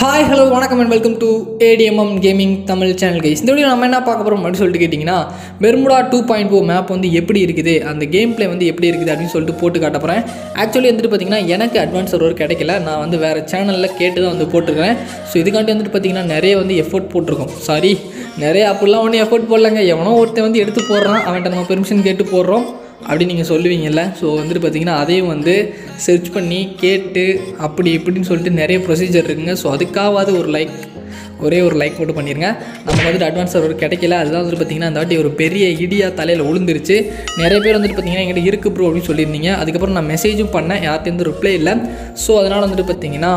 hi hello வணக்கம் and welcome to ATMM gaming Tamil channel guys இந்த video நம்ம என்ன பார்க்க போகிறோம் அப்படின்னு சொல்லிட்டு கேட்டிங்கன்னா Bermuda two point o map வந்து எப்படி இருக்குது அந்த கேம் ப்ளே வந்து எப்படி இருக்குது அப்படின்னு சொல்லிட்டு போட்டு காட்ட போகிறேன் ஆக்சுவலி வந்துட்டு பார்த்தீங்கன்னா எனக்கு அட்வான்ஸ் சர்வர் கிடைக்கல நான் வந்து வேறு சேனலில் கேட்டு தான் வந்து போட்டிருக்கேன் ஸோ இதுக்காண்டி வந்துட்டு பார்த்தீங்கன்னா நிறைய வந்து எஃபோர்ட் போட்டிருக்கோம் சாரி நிறைய அப்படிலாம் ஒன்றும் எஃபோர்ட் போடலங்க எவனோ ஒருத்தன் வந்து எடுத்து போடுறான் அவன்கிட்ட நம்ம பெர்மிஷன் கேட்டு போடுறோம் அப்படி நீங்கள் சொல்லுவீங்கல்ல ஸோ வந்துட்டு பார்த்தீங்கன்னா அதையும் வந்து சர்ச் பண்ணி கேட்டு அப்படி இப்படின்னு சொல்லிட்டு நிறைய ப்ரொசீஜர் இருக்குங்க ஸோ அதுக்காவது ஒரு லைக் ஒரே ஒரு லைக் மட்டும் பண்ணிடுங்க நமக்கு வந்துட்டு அட்வான்ஸ் சர்வர் கிடைக்கல அதுதான் வந்துட்டு பார்த்தீங்கன்னா அந்த வாட்டி ஒரு பெரிய இடியா தலையில் விழுந்துருச்சு நிறைய பேர் வந்துட்டு பார்த்தீங்கன்னா என்கிட்ட இருக்கு ப்ரோ அப்படின்னு சொல்லியிருந்தீங்க அதுக்கப்புறம் நான் மெசேஜும் பண்ணேன் யார்கிட்டேருந்து ரிப்ளை இல்லை ஸோ அதனால் வந்துட்டு பார்த்தீங்கன்னா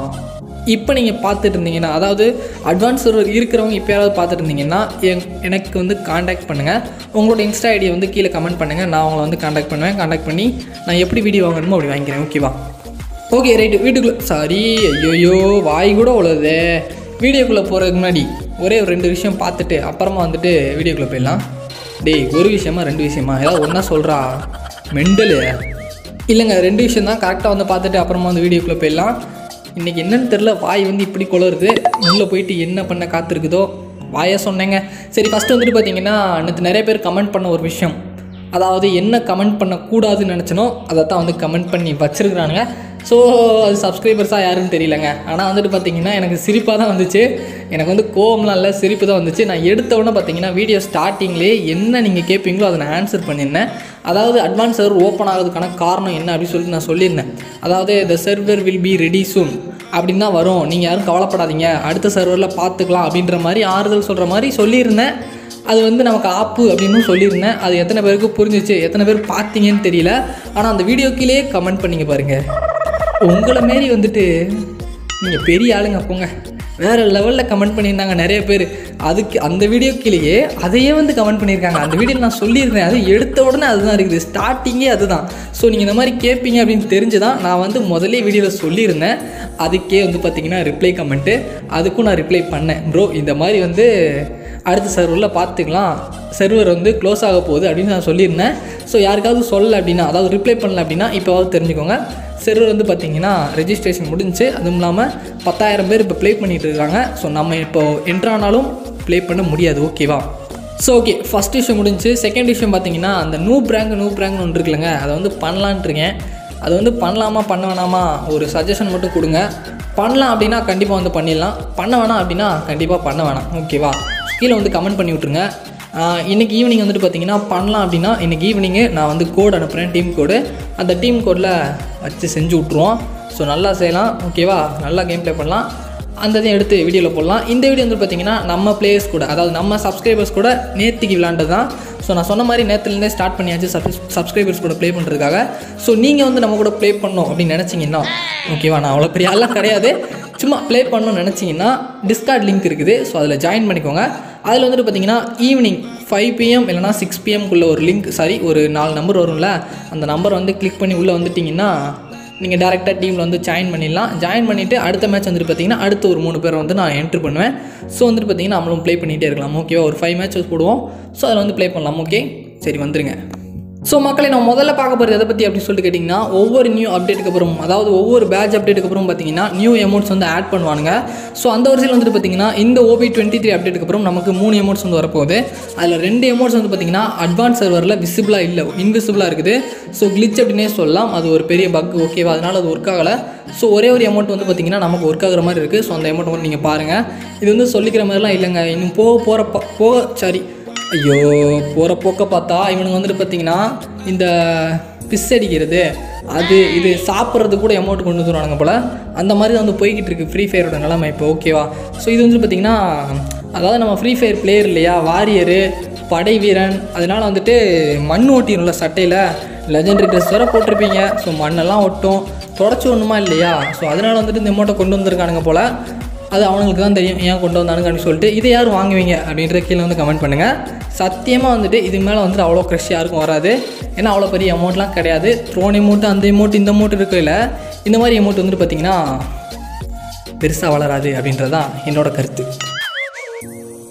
இப்போ நீங்கள் பார்த்துட்டு இருந்தீங்கன்னா அதாவது அட்வான்ஸ் சர்வர் இருக்கிறவங்க இப்போ யாராவது பார்த்துட்டு இருந்தீங்கன்னா என் எனக்கு வந்து காண்டாக்ட் பண்ணுங்கள் உங்களோட இன்ஸ்டா ஐடியை வந்து கீழே கமெண்ட் பண்ணுங்கள் நான் உங்களை வந்து காண்டாக்ட் பண்ணுவேன் காண்டாக்ட் பண்ணி நான் எப்படி வீடியோ வாங்கணுமோ அப்படி வாங்கிக்கிறேன் ஓகேவா ஓகே ரைட்டு வீட்டுக்குள்ளே சாரி ஐயோயோ வாய் கூட உழுதே வீடியோக்குள்ளே போகிறதுக்கு முன்னாடி ஒரே ஒரு ரெண்டு விஷயம் பார்த்துட்டு அப்புறமா வந்துட்டு வீடியோக்குள்ளே போயிடலாம் டேய் ஒரு விஷயமா ரெண்டு விஷயமா ஏதாவது ஒன்றா சொல்கிறா மெண்டலு இல்லைங்க ரெண்டு விஷயம் தான் கரெக்டாக வந்து பார்த்துட்டு அப்புறமா வந்து வீடியோக்குள்ளே போயிடலாம் இன்றைக்கி என்னன்னு தெரில வாய் வந்து இப்படி குளருது உள்ளே போயிட்டு என்ன பண்ண காத்திருக்குதோ வாயை சொன்னேங்க சரி ஃபஸ்ட்டு வந்துட்டு பார்த்தீங்கன்னா நேற்று நிறைய பேர் கமெண்ட் பண்ண ஒரு விஷயம் அதாவது என்ன கமெண்ட் பண்ணக்கூடாதுன்னு நினச்சனோ அதை தான் வந்து கமெண்ட் பண்ணி வச்சுருக்குறானுங்க ஸோ அது சப்ஸ்கிரைபர்ஸாக யாருன்னு தெரியலங்க ஆனால் வந்துட்டு பார்த்தீங்கன்னா எனக்கு சிரிப்பாக தான் வந்துச்சு எனக்கு வந்து கோவம்லாம் இல்லை சிரிப்பு தான் வந்துச்சு நான் எடுத்த உடனே பார்த்தீங்கன்னா வீடியோ ஸ்டார்டிங்லேயே என்ன நீங்கள் கேட்பீங்களோ அதை நான் ஆன்சர் பண்ணியிருந்தேன் அதாவது அட்வான்ஸ் சர்வர் ஓப்பன் ஆகிறதுக்கான காரணம் என்ன அப்படின்னு சொல்லிட்டு நான் சொல்லியிருந்தேன் அதாவது the server will be ready soon அப்படின்னு தான் வரும் நீங்கள் யாரும் கவலைப்படாதீங்க அடுத்த சர்வரில் பார்த்துக்கலாம் அப்படின்ற மாதிரி ஆறுதல் சொல்கிற மாதிரி சொல்லியிருந்தேன் அது வந்து நமக்கு ஆப்பு அப்படின்னு சொல்லியிருந்தேன் அது எத்தனை பேருக்கு புரிஞ்சிச்சு எத்தனை பேர் பார்த்தீங்கன்னு தெரியல ஆனால் அந்த வீடியோ கீழே கமெண்ட் பண்ணிங்க பாருங்கள் உங்களை மாரி வந்துட்டு நீங்கள் பெரிய ஆளுங்க போங்க வேறு லெவலில் கமெண்ட் பண்ணியிருந்தாங்க நிறைய பேர் அதுக்கு அந்த வீடியோ கீழேயே அதையே வந்து கமெண்ட் பண்ணியிருக்காங்க அந்த வீடியோ நான் சொல்லியிருந்தேன் அது எடுத்த உடனே அதுதான் இருக்குது ஸ்டார்டிங்கே அதுதான் ஸோ நீங்கள் இந்த மாதிரி கேட்பீங்க அப்படின்னு தெரிஞ்சு தான் நான் வந்து முதலே வீடியோவில் சொல்லியிருந்தேன் அதுக்கே வந்து பார்த்தீங்கன்னா ரிப்ளை கமெண்ட்டு அதுக்கும் நான் ரிப்ளை பண்ணேன் ப்ரோ இந்த மாதிரி வந்து அடுத்த சர்வரில் பார்த்துக்கலாம் சர்வர் வந்து க்ளோஸ் ஆக போகுது அப்படின்னு நான் சொல்லியிருந்தேன் ஸோ யாருக்காவது சொல்லலை அப்படின்னா அதாவது ரிப்ளை பண்ணல அப்படின்னா இப்போவாவது தெரிஞ்சுக்கோங்க சர்வர் வந்து பார்த்தீங்கன்னா ரெஜிஸ்ட்ரேஷன் முடிஞ்சு அதுவும் இல்லாமல் பத்தாயிரம் பேர் இப்போ ப்ளே பண்ணிகிட்டு இருக்காங்க ஸோ நம்ம இப்போ என்ட்ரானாலும் ப்ளே பண்ண முடியாது ஓகேவா ஸோ ஓகே ஃபஸ்ட் விஷயம் முடிஞ்சு செகண்ட் விஷயம் பார்த்தீங்கன்னா அந்த நூ ரேங்க் நூ ரேங்க்னு ஒன்று இருக்குல்லங்க அதை வந்து பண்ணலான்ட்டு இருக்கேன் அது வந்து பண்ணலாமா பண்ண வேணாமா ஒரு சஜஷன் மட்டும் கொடுங்க பண்ணலாம் அப்படின்னா கண்டிப்பாக வந்து பண்ணிடலாம் பண்ண வேணாம் அப்படின்னா கண்டிப்பாக பண்ண வேணாம் ஓகேவா கீழே வந்து கமெண்ட் பண்ணி விட்ருங்க ஆஹ் இன்னைக்கு ஈவினிங் வந்துட்டு பார்த்தீங்கன்னா பண்ணலாம் அப்படின்னா இன்னைக்கு ஈவினிங்கு நான் வந்து கோட் அனுப்புகிறேன் டீம் கோடு அந்த டீம் கோடில் வச்சு செஞ்சு விட்ருவோம் ஸோ நல்லா செய்யலாம் ஓகேவா நல்லா கேம் ப்ளே பண்ணலாம் அந்த இதையும் எடுத்து வீடியோவில் போடலாம் இந்த வீடியோ வந்து பார்த்தீங்கன்னா நம்ம பிளேயர்ஸ் கூட அதாவது நம்ம சப்ஸ்கிரைபர்ஸ் கூட நேற்றுக்கு விளாண்டது தான் ஸோ நான் சொன்ன மாதிரி நேற்றுலேருந்தே ஸ்டார்ட் பண்ணியாச்சு சப் சப்ஸ்கிரைபர்ஸ் கூட ப்ளே பண்ணுறதுக்காக ஸோ நீங்கள் வந்து நம்ம கூட ப்ளே பண்ணணும் அப்படின்னு நினச்சிங்கன்னா ஓகேவா நான் அவ்வளோ பெரிய ஆள்லாம் கிடையாது சும்மா ப்ளே பண்ணணும்னு நினச்சிங்கன்னா டிஸ்கார்ட் லிங்க் இருக்குது ஸோ அதில் ஜாயின் பண்ணிக்கோங்க அதில் வந்துட்டு பார்த்தீங்கன்னா ஈவினிங் ஃபைவ் பிஎம் இல்லைனா சிக்ஸ் பிஎம்குள்ளே ஒரு லிங்க் சாரி ஒரு நாலு நம்பர் வரும்ல அந்த நம்பர் வந்து கிளிக் பண்ணி உள்ளே வந்துட்டிங்கன்னா நீங்கள் டேரெக்டாக டீமில் வந்து ஜாயின் பண்ணிடலாம் ஜாயின் பண்ணிவிட்டு அடுத்த மேட்ச் வந்துட்டு பார்த்தீங்கன்னா அடுத்த ஒரு மூணு பேரை வந்து நான் என்ட்ரு பண்ணுவேன் ஸோ வந்துட்டு பார்த்தீங்கன்னா நம்மளும் ப்ளே பண்ணிகிட்டே இருக்கலாம் ஓகேவா ஒரு ஃபைவ் மேட்சஸ் போடுவோம் ஸோ அதில் வந்து ப்ளே பண்ணலாம் ஓகே சரி வந்துருங்க ஸோ மக்களை நான் முதல்ல பார்க்க போகிறது எதை பற்றி அப்படின்னு சொல்லிட்டு கேட்டிங்கன்னா ஒவ்வொரு நியூ அப்டேட்டுக்கு அப்புறம் அதாவது ஒவ்வொரு பேட்ச் அப்டேட்டுக்கு அப்புறம் பார்த்தீங்கன்னா நியூ அமௌண்ட்ஸ் வந்து ஆட் பண்ணுவானுங்க ஸோ அந்த வரிசையில் வந்துட்டு பார்த்தீங்கன்னா இந்த ஓபி டுவெண்ட்டி த்ரீ அப்டேட்டுக்கு அப்புறம் நமக்கு மூணு அமௌண்ட்ஸ் வந்து வரப்போகுது அதில் ரெண்டு அமௌண்ட்ஸ் வந்து பார்த்தீங்கன்னா அட்வான்ஸ் சர்வரில் விசிபிளாக இல்லை இன்விசிபிளாக இருக்குது ஸோ கிளிச் அப்படின்னே சொல்லலாம் அது ஒரு பெரிய பக் ஓகேவா அதனால் அது ஒர்க் ஆகலை ஸோ ஒரே ஒரு அமௌண்ட் வந்து பார்த்தீங்கன்னா நமக்கு ஒர்க் ஆகுற மாதிரி இருக்குது ஸோ அந்த அமௌண்ட் வந்து நீங்கள் பாருங்கள் இது வந்து சொல்லிக்கிற மாதிரிலாம் இல்லைங்க இன்னும் போக போகிற ப- போக சாரி ஐயோ போகிற போக்க பார்த்தா இவனுங்க வந்துட்டு பார்த்தீங்கன்னா இந்த பிஸ் அடிக்கிறது அது இது சாப்பிட்றது கூட அமௌண்ட் கொண்டு வந்துடுவானுங்க போல் அந்த மாதிரி தான் வந்து போய்கிட்டு இருக்கு ஃப்ரீ ஃபயரோட நிலைமை இப்போ ஓகேவா ஸோ இது வந்து பார்த்திங்கன்னா அதாவது நம்ம ஃப்ரீ ஃபயர் பிளேயர் இல்லையா வாரியரு படை வீரன் அதனால் வந்துட்டு மண் ஓட்டிடும்ல சட்டையில் லெஜெண்டரி ட்ரெஸ் வேறு போட்டிருப்பீங்க ஸோ மண்ணெல்லாம் ஒட்டும் தொடச்சி ஒன்றுமா இல்லையா ஸோ அதனால் வந்துட்டு இந்த அமௌண்ட்டை கொண்டு வந்திருக்கானுங்க போல் அது அவங்களுக்கு தான் தெரியும் ஏன் கொண்டு வந்தானுங்க அப்படின்னு சொல்லிட்டு இதை யார் வாங்குவீங்க அப்படின்ற கீழே வந்து கமெண்ட் பண்ணுங்கள் சத்தியமாக வந்துட்டு இது மேலே வந்துட்டு அவ்வளோ க்ரஷ் யாருக்கும் வராது ஏன்னா அவ்வளோ பெரிய அமௌண்ட்லாம் கிடையாது த்ரோன் அமௌண்ட் அந்த அமௌண்ட் இந்த அமௌண்ட் இருக்குல்ல இந்த மாதிரி அமௌண்ட் வந்துட்டு பார்த்தீங்கன்னா பெருசாக வளராது அப்படின்றது தான் என்னோட கருத்து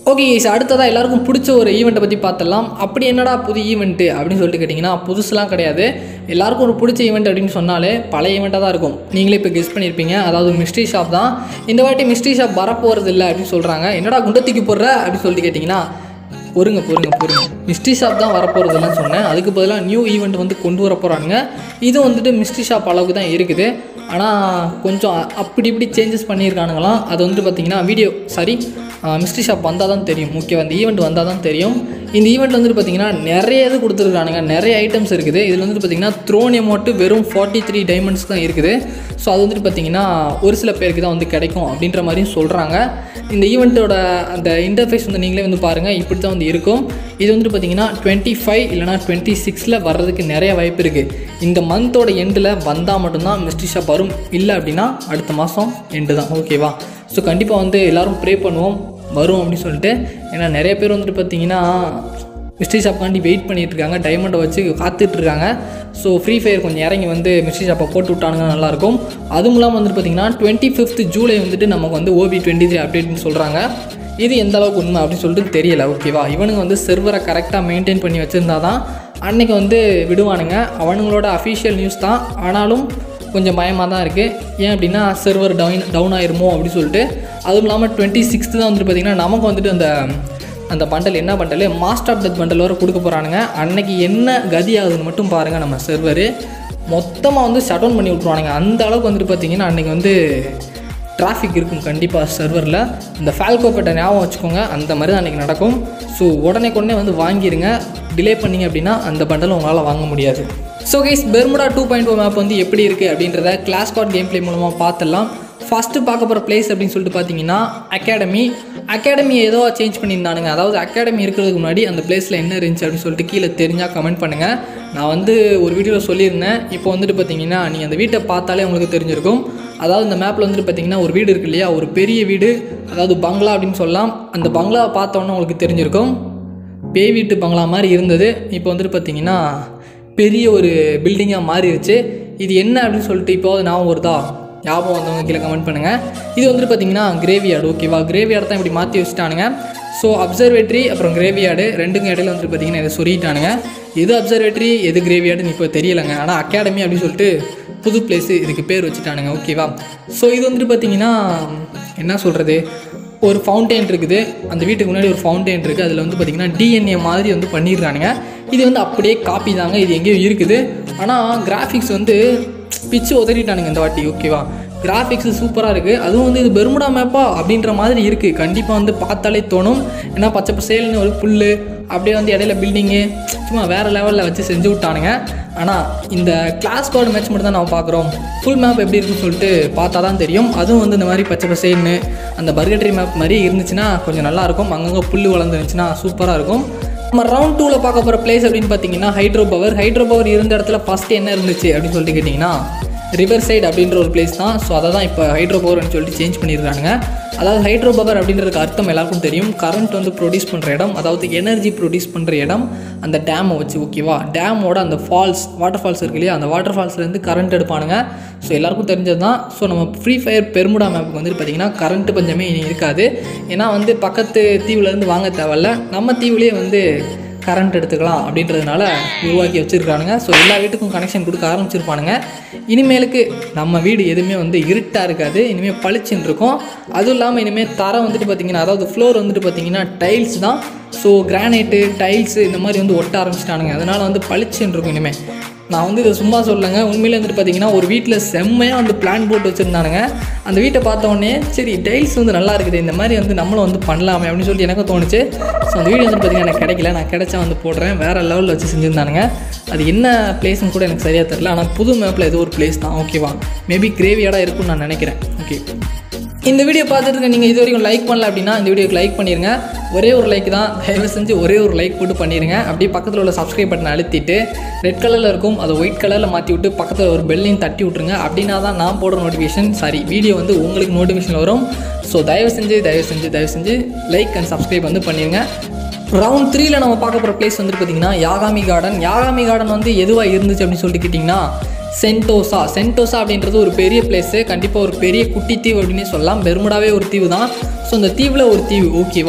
ஓகே ஸோ அடுத்ததாக எல்லாருக்கும் பிடிச்ச ஒரு ஈவெண்ட்டை பற்றி பார்த்துடலாம் அப்படி என்னடா புது ஈவெண்ட்டு அப்படின்னு சொல்லிட்டு கேட்டிங்கன்னா புதுசுலாம் கிடையாது எல்லாருக்கும் ஒரு பிடிச்ச ஈவெண்ட் அப்படின்னு சொன்னாலே பழைய ஈவெண்ட்டாக தான் இருக்கும் நீங்களே இப்போ கெஸ் பண்ணியிருப்பீங்க அதாவது மிஸ்ட்ரி ஷாப் தான் இந்த வாட்டி மிஸ்ட்ரி ஷாப் வரப்போகிறது இல்லை அப்படின்னு சொல்கிறாங்க என்னடா குண்டத்துக்கு போடுற அப்படின்னு சொல்லிட்டு கேட்டிங்கன்னா பொறுங்க பொறுங்க பொறுங்க மிஸ்ட்ரி ஷாப் தான் வரப்போகிறதுலாம் சொன்னேன் அதுக்கு பதிலாக நியூ ஈவெண்ட் வந்து கொண்டு வர போகிறாங்க இது வந்துட்டு மிஸ்ட்ரி ஷாப் அளவுக்கு தான் இருக்குது ஆனால் கொஞ்சம் அப்படி இப்படி சேஞ்சஸ் பண்ணியிருக்கானுங்களாம் அது வந்துட்டு பார்த்தீங்கன்னா வீடியோ சாரி மிஸ்ட்ரி ஷாப் வந்தால் தான் தெரியும் முக்கியம் அந்த ஈவெண்ட் வந்தால் தான் தெரியும் இந்த ஈவெண்ட் வந்துட்டு பார்த்தீங்கன்னா நிறைய இது கொடுத்துருக்கானுங்க நிறைய ஐட்டம்ஸ் இருக்குது இதில் வந்துட்டு பார்த்தீங்கன்னா த்ரோன் அமௌண்ட்டு வெறும் ஃபார்ட்டி த்ரீ டைமண்ட்ஸ் தான் இருக்குது ஸோ அது வந்துட்டு பார்த்தீங்கன்னா ஒரு சில பேருக்கு தான் வந்து கிடைக்கும் அப்படின்ற மாதிரியும் சொல்கிறாங்க இந்த ஈவெண்ட்டோட அந்த இன்டர்ஃபேஸ் வந்து நீங்களே வந்து பாருங்கள் இப்படி தான் வந்து இருக்கும் இது வந்துட்டு பார்த்தீங்கன்னா டுவெண்ட்டி ஃபைவ் இல்லைனா டுவெண்ட்டி சிக்ஸில் வர்றதுக்கு நிறைய வாய்ப்பு இருக்குது இந்த மந்தோட எண்டில் வந்தால் மட்டும்தான் மிஸ்ட்ரி ஷாப் வரும் இல்லை அப்படின்னா அடுத்த மாதம் எண்டு தான் ஓகேவா ஸோ கண்டிப்பாக வந்து எல்லோரும் ப்ரே பண்ணுவோம் வரும் அப்படின்னு சொல்லிட்டு ஏன்னா நிறைய பேர் வந்துட்டு பார்த்தீங்கன்னா மிஸ்ட்ரி ஷாப்காண்டி வெயிட் பண்ணிட்டு இருக்காங்க டைமண்டை வச்சு காத்துட்டு இருக்காங்க ஸோ ஃப்ரீ ஃபயர் கொஞ்சம் இறங்கி வந்து மிஸ்ட்ரி ஷாப்பை போட்டு விட்டானுங்கன்னா நல்லாயிருக்கும் அதுவும் இல்லாமல் வந்துட்டு பார்த்தீங்கன்னா டுவெண்ட்டி ஃபிஃப்த் ஜூலை வந்துட்டு நமக்கு வந்து ஓபி டுவெண்ட்டி த்ரீ அப்டேட்னு சொல்கிறாங்க இது எந்த அளவுக்கு உண்மை அப்படின்னு சொல்லிட்டு தெரியல ஓகேவா இவனுங்க வந்து செர்வரை கரெக்டாக மெயின்டைன் பண்ணி வச்சுருந்தா தான் அன்னைக்கு வந்து விடுவானுங்க அவனுங்களோட அஃபிஷியல் நியூஸ் தான் ஆனாலும் கொஞ்சம் பயமாக தான் இருக்குது ஏன் அப்படின்னா சர்வர் டவுன் டவுன் ஆயிருமோ அப்படின்னு சொல்லிட்டு அதுவும் இல்லாமல் டுவெண்ட்டி சிக்ஸ்த்து தான் வந்துட்டு பார்த்திங்கன்னா நமக்கு வந்துட்டு அந்த அந்த பண்டல் என்ன bundle master of death bundle வர கொடுக்க போகிறானுங்க அன்னைக்கு என்ன கதி ஆகுதுன்னு மட்டும் பாருங்கள் நம்ம சர்வரு மொத்தமாக வந்து ஷட் டவுன் பண்ணி விட்ருவானுங்க அந்த அளவுக்கு வந்துட்டு பார்த்தீங்கன்னா அன்றைக்கி வந்து டிராஃபிக் இருக்கும் கண்டிப்பாக சர்வரில் இந்த ஃபால்கோ பெட்டை ஞாபகம் வச்சுக்கோங்க அந்த மாதிரி தான் அன்றைக்கி நடக்கும் ஸோ உடனே உடனே வந்து வாங்கிடுங்க டிலே பண்ணிங்க அப்படின்னா அந்த பண்டலை உங்களால் வாங்க முடியாது so guys Bermuda two point o map வந்து எப்படி இருக்குது அப்படின்றத கிளாஸ் கார்ட் கேம் ப்ளே மூலமாக பார்த்துடலாம் ஃபஸ்ட்டு பார்க்க போகிற பிளேஸ் அப்படின்னு சொல்லிட்டு பார்த்தீங்கன்னா அகாடமி அகாடமி ஏதோ சேஞ்ச் பண்ணியிருந்தானுங்க அதாவது அகாடமி இருக்கிறதுக்கு முன்னாடி அந்த பிளேஸில் என்ன இருந்துச்சு அப்படின்னு சொல்லிட்டு கீழே தெரிஞ்சால் கமெண்ட் பண்ணுங்கள் நான் வந்து ஒரு வீடியோவில் சொல்லியிருந்தேன் இப்போ வந்துட்டு பார்த்தீங்கன்னா நீங்கள் அந்த வீட்டை பார்த்தாலே உங்களுக்கு தெரிஞ்சிருக்கும் அதாவது இந்த மேப்பில் வந்துட்டு பார்த்தீங்கன்னா ஒரு வீடு இருக்கு இல்லையா ஒரு பெரிய வீடு அதாவது பங்களா அப்படின்னு சொல்லலாம் அந்த பங்களாவை பார்த்தோன்னே உங்களுக்கு தெரிஞ்சிருக்கும் பேய் வீட்டு பங்களா மாதிரி இருந்தது இப்போ வந்துட்டு பார்த்தீங்கன்னா பெரிய ஒரு பில்டிங்காக மாறிடுச்சு இது என்ன அப்படின்னு சொல்லிட்டு இப்போ ஞாபகம் வருதா ஞாபகம் வந்தவங்க கீழே கமெண்ட் பண்ணுங்கள் இது வந்துட்டு பார்த்தீங்கன்னா கிரேவியார்டு ஓகேவா கிரேவியார்டு தான் இப்படி மாற்றி வச்சுட்டானுங்க ஸோ அப்சர்வேட்டரி அப்புறம் கிரேவியார்டு ரெண்டுக்கும் இடையில வந்துட்டு பார்த்தீங்கன்னா இதை சொல்லிட்டானுங்க எது அப்சர்வேட்டரி எது கிரேவியார்டுன்னு இப்போ தெரியலைங்க ஆனால் அகாடமி அப்படின்னு சொல்லிட்டு புது பிளேஸு இதுக்கு பேர் வச்சுட்டானுங்க ஓகேவா ஸோ இது வந்துட்டு பார்த்தீங்கன்னா என்ன சொல்கிறது ஒரு ஃபவுண்டெயின் இருக்குது அந்த வீட்டுக்கு முன்னாடி ஒரு ஃபவுண்டெயின் இருக்குது அதில் வந்து பார்த்திங்கன்னா டிஎன்ஏ மாதிரி வந்து பண்ணிடுறானுங்க இது வந்து அப்படியே காப்பி தாங்க இது எங்கேயோ இருக்குது ஆனால் கிராஃபிக்ஸ் வந்து பிச்சு உதறிட்டானுங்க இந்த வாட்டி ஓகேவா கிராஃபிக்ஸ் சூப்பராக இருக்குது அதுவும் வந்து இது பெருமுடா மேப்பா அப்படின்ற மாதிரி இருக்குது கண்டிப்பாக வந்து பார்த்தாலே தோணும் ஏன்னா பச்சை பசேல்னு ஒரு புல் அப்படியே வந்து இடையில பில்டிங்கு சும்மா வேறு லெவலில் வச்சு செஞ்சு விட்டானுங்க ஆனால் இந்த கிளாஸ் கார்டு மேட்ச் மட்டும் தான் நம்ம பார்க்குறோம் ஃபுல் மேப் எப்படி இருக்குன்னு சொல்லிட்டு பார்த்தா தான் தெரியும் அதுவும் வந்து இந்த மாதிரி பச்சை பசேல்னு அந்த பர்கட்ரி மேப் மாதிரி இருந்துச்சுன்னா கொஞ்சம் நல்லாயிருக்கும் அங்கங்கே புல் வளர்ந்துருந்துச்சுன்னா சூப்பராக இருக்கும் நம்ம ரவுண்ட் டூவில் பார்க்க போகிற பிளேஸ் அப்படின்னு பார்த்தீங்கன்னா ஹைட்ரோ பவர் ஹைட்ரோ பவர் இருந்த இடத்துல ஃபஸ்ட்டு என்ன இருந்துச்சு அப்படின்னு சொல்லிட்டு கேட்டிங்கன்னா ரிவர் சைடு அப்படின்ற ஒரு பிளேஸ் தான் ஸோ அதை தான் இப்போ ஹைட்ரோ பவர்னு சொல்லிட்டு சேஞ்ச் பண்ணியிருக்காங்க அதாவது ஹைட்ரோ பவர் அப்படின்றதுக்கு அர்த்தம் எல்லாருக்கும் தெரியும் கரண்ட் வந்து ப்ரொடியூஸ் பண்ணுற இடம் அதாவது எனர்ஜி ப்ரொடியூஸ் பண்ணுற இடம் அந்த டேமை வச்சு ஓகேவா டேமோட அந்த ஃபால்ஸ் வாட்டர் ஃபால்ஸ் இருக்கு இல்லையா அந்த வாட்டர் ஃபால்ஸ்லேருந்து கரண்ட் எடுப்பானுங்க ஸோ எல்லாருக்கும் தெரிஞ்சது தான் ஸோ நம்ம ஃப்ரீ ஃபயர் பெருமுடா மேப்புக்கு வந்துட்டு பார்த்திங்கன்னா கரண்ட் பஞ்சமே இனி இருக்காது ஏன்னா வந்து பக்கத்து தீவுலேருந்து வாங்க தேவையில்ல நம்ம தீவுலேயே வந்து கரண்ட் எடுத்துக்கலாம் அப்படின்றதுனால உருவாக்கி வச்சுருக்கானுங்க ஸோ எல்லா வீட்டுக்கும் கனெக்ஷன் கொடுக்க ஆரம்பிச்சிருப்பானுங்க இனிமேலுக்கு நம்ம வீடு எதுவுமே வந்து இருட்டாக இருக்காது இனிமேல் பளிச்சுன்னு இருக்கும் அதுவும் இல்லாமல் இனிமேல் தரம் வந்துட்டு பார்த்திங்கன்னா அதாவது ஃப்ளோர் வந்துட்டு பார்த்திங்கன்னா டைல்ஸ் தான் ஸோ கிரானைட்டு டைல்ஸு இந்த மாதிரி வந்து ஒட்ட ஆரம்பிச்சிட்டானுங்க அதனால் வந்து பளிச்சுன்னு இருக்கும் இனிமேல் நான் வந்து இதை சும்மா சொல்லலைங்க உண்மையிலே வந்துட்டு பார்த்தீங்கன்னா ஒரு வீட்டில் செம்மையாக வந்து பிளான் போட்டு வச்சுருந்தானுங்க அந்த வீட்டை பார்த்த உடனே சரி டைல்ஸ் வந்து நல்லா இருக்குது இந்த மாதிரி வந்து நம்மளும் வந்து பண்ணலாமே அப்படின்னு சொல்லிட்டு எனக்கும் தோணுச்சு ஸோ அந்த வீடியோ வந்து பார்த்தீங்கன்னா எனக்கு கிடைக்கல நான் கிடைச்சா வந்து போடுறேன் வேறு லெவலில் வச்சு செஞ்சுருந்தானுங்க அது என்ன பிளேஸ்னு கூட எனக்கு சரியாக தெரில ஆனால் புது மேப்பில் ஏதோ ஒரு பிளேஸ் தான் ஓகேவா மேபி கிரேவியாடாக இருக்கும்னு நான் நினைக்கிறேன் ஓகே இந்த வீடியோ பார்த்துட்டு இருக்க நீங்கள் இது வரைக்கும் லைக் பண்ணல அப்படின்னா இந்த வீடியோக்கு லைக் பண்ணிடுங்க ஒரே ஒரு லைக் தான் தயவு செஞ்சு ஒரே ஒரு லைக் போட்டு பண்ணிடுங்க அப்படியே பக்கத்தில் உள்ள சப்ஸ்கிரைப் பட்டனை அழுத்திட்டு ரெட் கலரில் இருக்கும் அதை ஒயிட் கலரில் மாற்றி விட்டு பக்கத்தில் ஒரு பெல்லையும் தட்டி விட்ருங்க அப்படின்னா தான் நான் போடுற நோட்டிஃபிகேஷன் சாரி வீடியோ வந்து உங்களுக்கு நோட்டிஃபிகேஷன் வரும் ஸோ தயவு செஞ்சு தயவு செஞ்சு தயவு செஞ்சு லைக் அண்ட் சப்ஸ்கிரைப் வந்து பண்ணிடுங்க ரவுண்ட் த்ரீல நம்ம பார்க்க போகிற பிளேஸ் வந்துட்டு பார்த்தீங்கன்னா யாகாமி கார்டன் யாகாமி கார்டன் வந்து எதுவாக இருந்துச்சு அப்படின்னு சொல்லிட்டு கேட்டிங்கன்னா சென்டோசா சென்டோசா அப்படின்றது ஒரு பெரிய பிளேஸு கண்டிப்பாக ஒரு பெரிய குட்டி தீவு அப்படின்னே சொல்லலாம் பெருமுடாவே ஒரு தீவு தான் ஸோ அந்த தீவில் ஒரு தீவு ஓகேவா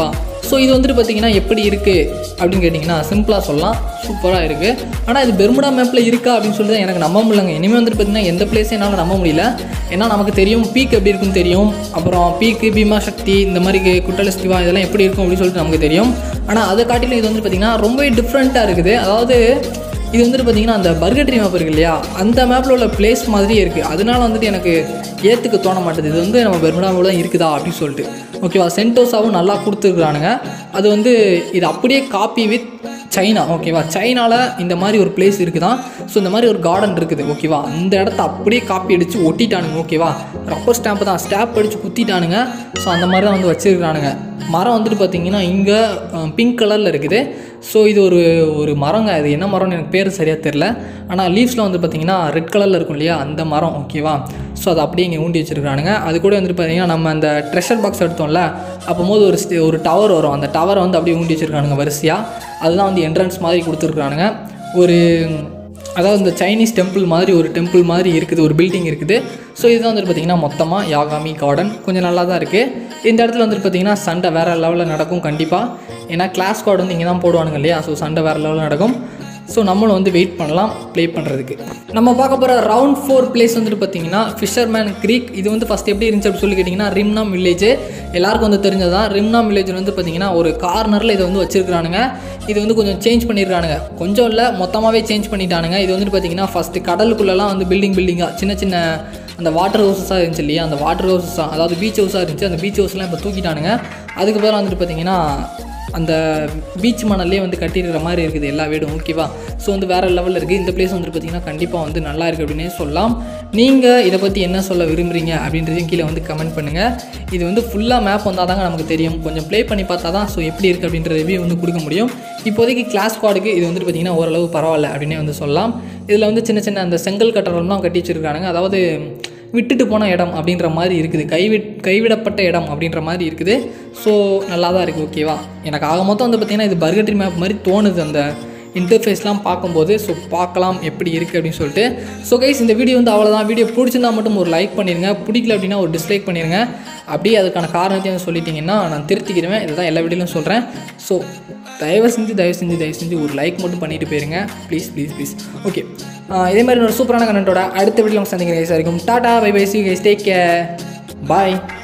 ஸோ இது வந்துட்டு பார்த்தீங்கன்னா எப்படி இருக்குது அப்படின்னு கேட்டிங்கன்னா சிம்பிளாக சொல்லலாம் சூப்பராக இருக்குது ஆனால் இது பெர்முடா மேப்பில் இருக்கா அப்படின்னு சொல்லிட்டு தான் எனக்கு நம்ப முடியலங்க இனிமேல் வந்துட்டு பார்த்தீங்கன்னா எந்த பிளேஸும் என்னால் நம்ப முடியல ஏன்னா நமக்கு தெரியும் பீக் எப்படி இருக்குன்னு தெரியும் அப்புறம் பீக்கு பீமா சக்தி இந்த மாதிரி குட்டல சிவா இதெல்லாம் எப்படி இருக்கும் அப்படின்னு சொல்லிட்டு நமக்கு தெரியும் ஆனால் அதை காட்டிலும் இது வந்து பார்த்திங்கன்னா ரொம்பவே டிஃப்ரெண்ட்டாக இருக்குது அதாவது இது வந்துட்டு பார்த்தீங்கன்னா அந்த பர்கட்ரி மேப் இருக்கு இல்லையா அந்த மேப்பில் உள்ள பிளேஸ் மாதிரியே இருக்குது அதனால வந்துட்டு எனக்கு ஏற்றுக்க தோண மாட்டேது இது வந்து நம்ம பெர்முடாவில் தான் இருக்குதா அப்படின்னு சொல்லிட்டு ஓகேவா சென்டோஸாவும் நல்லா கொடுத்துருக்குறானுங்க அது வந்து இது அப்படியே காப்பி வித் சைனா ஓகேவா சைனாவில் இந்த மாதிரி ஒரு பிளேஸ் இருக்குதான் ஸோ இந்த மாதிரி ஒரு கார்டன் இருக்குது ஓகேவா அந்த இடத்த அப்படியே காப்பி அடித்து ஒட்டிட்டானுங்க ஓகேவா ரப்பர் ஸ்டாம்பு தான் ஸ்டாம்ப் அடித்து குத்திட்டானுங்க ஸோ அந்த மாதிரி தான் வந்து வச்சுருக்கானுங்க மரம் வந்துட்டு பார்த்தீங்கன்னா இங்கே பிங்க் கலரில் இருக்குது ஸோ இது ஒரு ஒரு மரங்க இது என்ன மரம்னு எனக்கு பேர் சரியாக தெரில ஆனால் லீவ்ஸில் வந்து பார்த்தீங்கன்னா ரெட் கலரில் இருக்கும் இல்லையா அந்த மரம் ஓகேவா ஸோ அதை அப்படியே இங்கே ஊண்டி வச்சுருக்கானுங்க அது கூட வந்துட்டு பார்த்தீங்கன்னா நம்ம அந்த ட்ரெஷர் பாக்ஸ் எடுத்தோம்ல அப்போது ஒரு ஸ்டே ஒரு டவர் வரும் அந்த டவரை வந்து அப்படியே ஊண்டி வச்சுருக்கானுங்க வரிசையாக அதுதான் வந்து என்ட்ரன்ஸ் மாதிரி கொடுத்துருக்குறானுங்க ஒரு அதாவது இந்த சைனீஸ் டெம்பிள் மாதிரி ஒரு டெம்பிள் மாதிரி இருக்குது ஒரு பில்டிங் இருக்குது ஸோ இதுதான் வந்துட்டு பார்த்திங்கன்னா மொத்தமாக யாகாமி கார்டன் கொஞ்சம் நல்லா தான் இருக்குது இந்த இடத்துல வந்துட்டு பார்த்திங்கன்னா சண்டை வேறு லெவலில் நடக்கும் கண்டிப்பாக ஏன்னா கிளாஸ் கார்டு வந்து இங்கே தான் போடுவானுங்க இல்லையா ஸோ சண்டை வேறு லெவலில் நடக்கும் ஸோ நம்மளும் வந்து வெயிட் பண்ணலாம் ப்ளே பண்ணுறதுக்கு நம்ம பார்க்க போகிற ரவுண்ட் ஃபோர் பிளேஸ் வந்துட்டு பார்த்தீங்கன்னா ஃபிஷர்மேன் க்ரீக் இது வந்து ஃபஸ்ட் எப்படி இருந்துச்சு அப்படின்னு சொல்லி கேட்டிங்கன்னா ரிம்னாம் வில்லேஜ் எல்லாருக்கும் வந்து தெரிஞ்சது தான் ரிம்னாம் வில்லேஜ் வந்து பார்த்தீங்கன்னா ஒரு கார்னரில் இதை வந்து வச்சிருக்கானுங்க இது வந்து கொஞ்சம் சேஞ்ச் பண்ணியிருக்கானுங்க கொஞ்சம் இல்லை மொத்தமாகவே சேஞ்ச் பண்ணிட்டானுங்க இது வந்துட்டு பார்த்தீங்கன்னா ஃபஸ்ட்டு கடலுக்குள்ளெல்லாம் வந்து பில்டிங் பில்டிங்காக சின்ன சின்ன அந்த வாட்டர் ஹவுசஸாக இருந்துச்சு இல்லையா அந்த வாட்டர் ஹவுசஸ் அதாவது பீச் ஹவுஸாக இருந்துச்சு அந்த பீச் ஹவுஸ்லாம் இப்போ தூக்கிட்டானுங்க அதுக்கு பிறகு வந்துட்டு பார்த்தீங்கன்னா அந்த பீச் மணல்லே வந்து கட்டிடுற மாதிரி இருக்குது எல்லா வீடும் ஓகேவா ஸோ வந்து வேறு லெவலில் இருக்குது இந்த பிளேஸ் வந்து பார்த்திங்கன்னா கண்டிப்பாக வந்து நல்லா இருக்குது அப்படின்னே சொல்லலாம் நீங்கள் இதை பற்றி என்ன சொல்ல விரும்புகிறீங்க அப்படின்றதையும் கீழே வந்து கமெண்ட் பண்ணுங்கள் இது வந்து ஃபுல்லாக மேப் வந்தால் தாங்க நமக்கு தெரியும் கொஞ்சம் ப்ளே பண்ணி பார்த்தா தான் ஸோ எப்படி இருக்குது அப்படின்ற ரிவ்யூ வந்து கொடுக்க முடியும் இப்போதைக்கு கிளாஸ் ஸ்குவாடுக்கு இது வந்துட்டு பார்த்திங்கன்னா ஓரளவு பரவாயில்ல அப்படின்னே வந்து சொல்லலாம் இதில் வந்து சின்ன சின்ன அந்த செங்கல் கட்டடம்லாம் கட்டி வச்சிருக்கானுங்க அதாவது விட்டுட்டு போன இடம் அப்படின்ற மாதிரி இருக்குது கைவிட் கைவிடப்பட்ட இடம் அப்படின்ற மாதிரி இருக்குது ஸோ நல்லா தான் இருக்குது ஓகேவா எனக்கு ஆக மொத்தம் வந்து பார்த்திங்கன்னா இது பர்கட்ரி மேப் மாதிரி தோணுது அந்த இன்டர்ஃபேஸ்லாம் பார்க்கும்போது ஸோ பார்க்கலாம் எப்படி இருக்குது அப்படின்னு சொல்லிட்டு ஸோ கைஸ் இந்த வீடியோ வந்து அவ்வளோதான் வீடியோ பிடிச்சிருந்தா மட்டும் ஒரு லைக் பண்ணிடுங்க பிடிக்கல அப்படின்னா ஒரு டிஸ்லைக் பண்ணிடுங்க அப்படியே அதுக்கான காரணத்தையும் வந்து சொல்லிட்டீங்கன்னா நான் திருத்திக்கிடுவேன் இதை தான் எல்லா வீடியோலையும் சொல்கிறேன் ஸோ தயவு செஞ்சு தயவு செஞ்சு தயவு செஞ்சு ஒரு லைக் மட்டும் பண்ணிட்டு போயிருங்க ப்ளீஸ் ப்ளீஸ் ப்ளீஸ் ஓகே இதே மாதிரி ஒரு சூப்பரான கண்டென்ட்டோட அடுத்த வீடியோ சந்திக்கிறேன் கைஸ் வரைக்கும் டாடா bye bye see guys take care பாய்